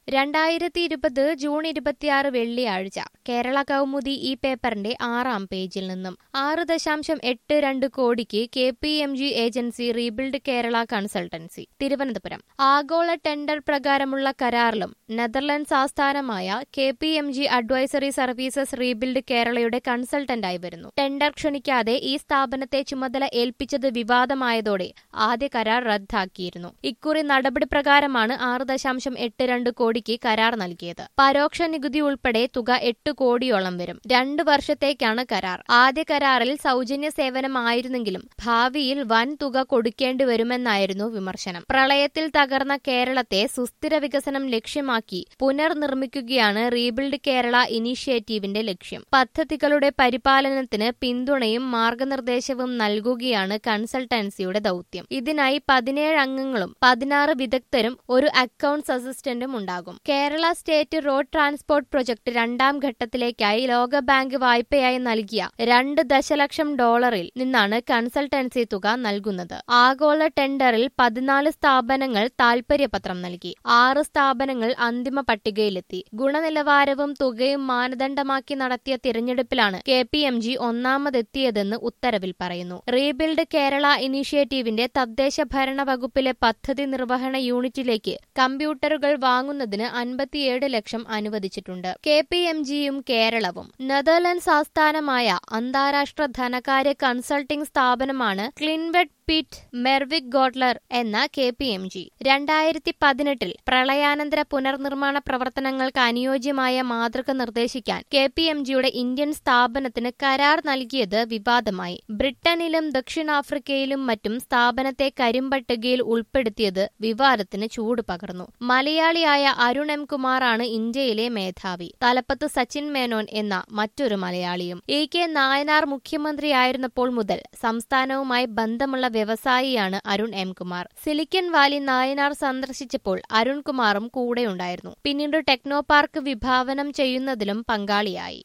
രണ്ടായിരത്തി ഇരുപത് ജൂൺ ഇരുപത്തിയാറ് വെള്ളിയാഴ്ച കേരള കൗമുദി ഈ പേപ്പറിന്റെ ആറാം പേജിൽ നിന്നും ആറ് ദശാംശം എട്ട് രണ്ട് കോടിക്ക് K P M G agency rebuild Kerala consultancy Thiruvananthapuram ആഗോള ടെൻഡർ പ്രകാരമുള്ള കരാറിലും നെതർലൻഡ്സ് ആസ്ഥാനമായ K P M G advisory services rebuild കേരളയുടെ കൺസൾട്ടന്റായി വരുന്നു ടെൻഡർ ക്ഷണിക്കാതെ ഈ സ്ഥാപനത്തെ ചുമതല ഏൽപ്പിച്ചത് വിവാദമായതോടെ ആദ്യ കരാർ റദ്ദാക്കിയിരുന്നു ഇക്കുറി നടപടി പ്രകാരമാണ് ആറ് ദശാംശം എട്ട് രണ്ട് കോടിക്ക് കരാർ നൽകിയത് പരോക്ഷ നികുതി ഉൾപ്പെടെ തുക എട്ട് കോടിയോളം വരും രണ്ടു വർഷത്തേക്കാണ് കരാർ ആദ്യ കരാറിൽ സൗജന്യ സേവനമായിരുന്നെങ്കിലും ഭാവിയിൽ വൻ തുക കൊടുക്കേണ്ടി വരുമെന്നായിരുന്നു വിമർശനം പ്രളയത്തിൽ തകർന്ന കേരളത്തെ സുസ്ഥിര വികസനം ലക്ഷ്യമാക്കി പുനർനിർമ്മിക്കുകയാണ് റീബിൽഡ് കേരള ഇനീഷ്യേറ്റീവിന്റെ ലക്ഷ്യം പദ്ധതികളുടെ പരിപാലനത്തിന് പിന്തുണയും മാർഗനിർദ്ദേശവും നൽകുകയാണ് കൺസൾട്ടൻസിയുടെ ദൌത്യം ഇതിനായി പതിനേഴ് അംഗങ്ങളും പതിനാറ് വിദഗ്ധരും ഒരു അക്കൌണ്ട്സ് അസിസ്റ്റന്റും ഉണ്ടാകും Kerala state road transport project രണ്ടാം ഘട്ടത്തിലേക്കായി ലോകബാങ്ക് വായ്പയായി നൽകിയ രണ്ട് ദശലക്ഷം ഡോളറിൽ നിന്നാണ് കൺസൾട്ടൻസി തുക നൽകുന്നത് ആഗോള ടെൻഡറിൽ പതിനാല് സ്ഥാപനങ്ങൾ താൽപര്യപത്രം നൽകി ആറ് സ്ഥാപനങ്ങൾ അന്തിമ പട്ടികയിലെത്തി ഗുണനിലവാരവും തുകയും മാനദണ്ഡമാക്കി നടത്തിയ തിരഞ്ഞെടുപ്പിലാണ് കെ പി എം ജി ഒന്നാമതെത്തിയതെന്ന് ഉത്തരവിൽ പറയുന്നു റീബിൽഡ് കേരള ഇനീഷ്യേറ്റീവിന്റെ തദ്ദേശ ഭരണ വകുപ്പിലെ പദ്ധതി നിർവഹണ യൂണിറ്റിലേക്ക് കമ്പ്യൂട്ടറുകൾ വാങ്ങുന്നതിന് അൻപത്തിയേഴ് ലക്ഷം അനുവദിച്ചിട്ടുണ്ട് കെ പി എം ജിയും കേരളവും നെതർലൻഡ്സ് ആസ്ഥാനമായ അന്താരാഷ്ട്ര ധനകാര്യ കൺസൾട്ടിംഗ് സ്ഥാപനമാണ് ക്ലിൻവെഡ് പിറ്റ് മെർവിക് ഗോട്ട്ലർ എന്ന കെ പി എം ജി രണ്ടായിരത്തി പതിനെട്ടിൽ പ്രളയാനന്തര പുനർനിർമ്മാണ പ്രവർത്തനങ്ങൾക്ക് അനുയോജ്യമായ മാതൃക നിർദ്ദേശിക്കാൻ കെ പി എം ജിയുടെ ഇന്ത്യൻ സ്ഥാപനത്തിന് കരാർ നൽകിയത് വിവാദമായി ബ്രിട്ടനിലും ദക്ഷിണാഫ്രിക്കയിലും മറ്റും സ്ഥാപനത്തെ കരിമ്പട്ടികയിൽ ഉൾപ്പെടുത്തിയത് വിവാദത്തിന് ചൂട് പകർന്നു മലയാളിയായ അരുൺ എം കുമാറാണ് ഇന്ത്യയിലെ മേധാവി തലപ്പത്ത് സച്ചിൻ മേനോൻ എന്ന മറ്റൊരു മലയാളിയും എ കെ നായനാർ മുഖ്യമന്ത്രിയായിരുന്നപ്പോൾ മുതൽ സംസ്ഥാനവുമായി ബന്ധമുള്ള വ്യവസായിയാണ് Arun M Kumar silicon valley Nayanar സന്ദർശിച്ചപ്പോൾ അരുൺകുമാറും കൂടെയുണ്ടായിരുന്നു പിന്നീട് ടെക്നോ പാർക്ക് വിഭാവനം ചെയ്യുന്നതിലും പങ്കാളിയായി